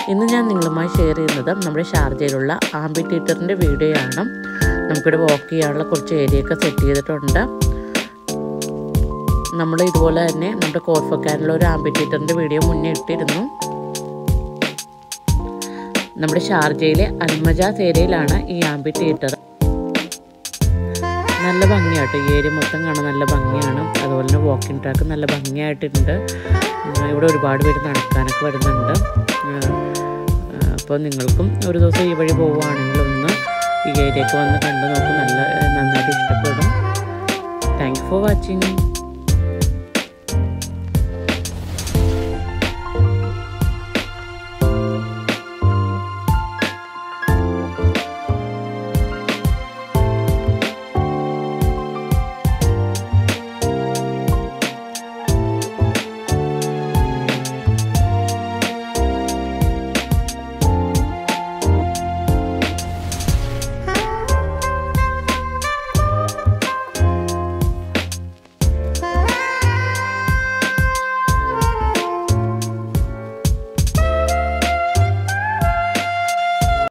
ഇന്ന് ഞാൻ നിങ്ങളുമായി ഷെയർ ചെയ്യുന്നത് നമ്മുടെ ഷാർജയിലുള്ള ആംബി തിയേറ്ററിൻ്റെ വീഡിയോ ആണ് നമുക്കിവിടെ വാക്ക് ചെയ്യാനുള്ള കുറച്ച് ഏരിയ ഒക്കെ സെറ്റ് ചെയ്തിട്ടുണ്ട് നമ്മൾ ഇതുപോലെ തന്നെ നമ്മുടെ കോർഫക്കാനിലുള്ള ഒരു ആംബി തിയേറ്ററിൻ്റെ വീഡിയോ മുന്നേ ഇട്ടിരുന്നു നമ്മുടെ ഷാർജയിലെ അൽമജാസ് ഏരിയയിലാണ് ഈ ആംബി തിയേറ്റർ നല്ല ഭംഗിയാട്ടോ ഈ ഏരിയ മൊത്തം കാണാൻ നല്ല ഭംഗിയാണ് അതുപോലെ തന്നെ വാക്കിംഗ് ട്രാക്ക് നല്ല ഭംഗിയായിട്ടുണ്ട് ഇവിടെ ഒരുപാട് പേര് നടക്കാനൊക്കെ വരുന്നുണ്ട് അപ്പോൾ നിങ്ങൾക്കും ഒരു ദിവസം ഈ വഴി പോവുകയാണെങ്കിൽ ഒന്ന് ഈ ഏരിയക്ക് വന്ന് കണ്ടു നോക്കും നല്ല നന്നായിട്ട് ഇഷ്ടപ്പെടും താങ്ക് യു ഫോർ വാച്ചിങ്